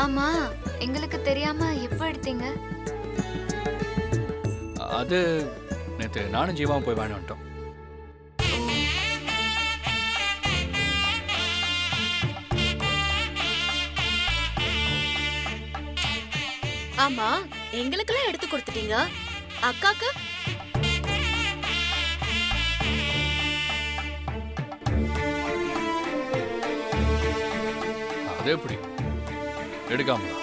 ஆமா எங்களுக்கு தெரியாம எப்போ எடுத்தீங்க அது நேற்று நானும் ஜீவாவும் போய் வாங்கி வந்துட்டோம் ஆமா எங்களுக்கெல்லாம் எடுத்து கொடுத்துட்டீங்க அக்காக்கு அது எப்படி எடுக்காமலா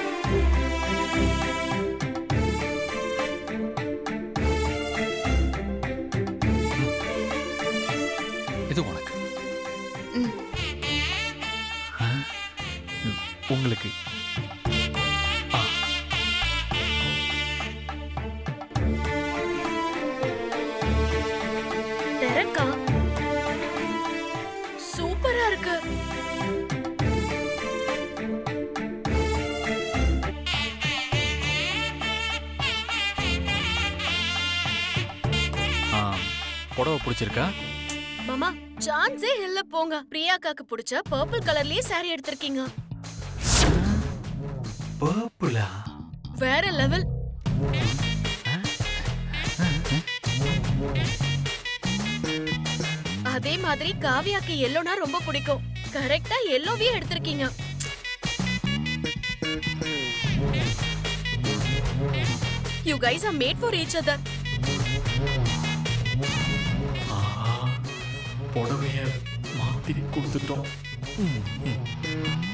இது உனக்கு ம் ஆ? ம், உங்களுக்கு திறக்கா சூப்பரா இருக்கு ஆ, புடவை பிடிச்சிருக்கா மாமா சான்ஸே இல்ல போங்க பிரியாக்காக்கு பிடிச்ச பர்பிள் கலர்லயே saree எடுத்திருக்கீங்க பர்பிளா வேற லெவல் அதே மாதிரி காவியாக்கு எல்லோனா ரொம்ப பிடிக்கும் கரெக்டா எல்லோவே எடுத்திருக்கீங்க you guys are made for each other புடவைய மாத்தி கொடுத்துட்டோம் ம், ம்.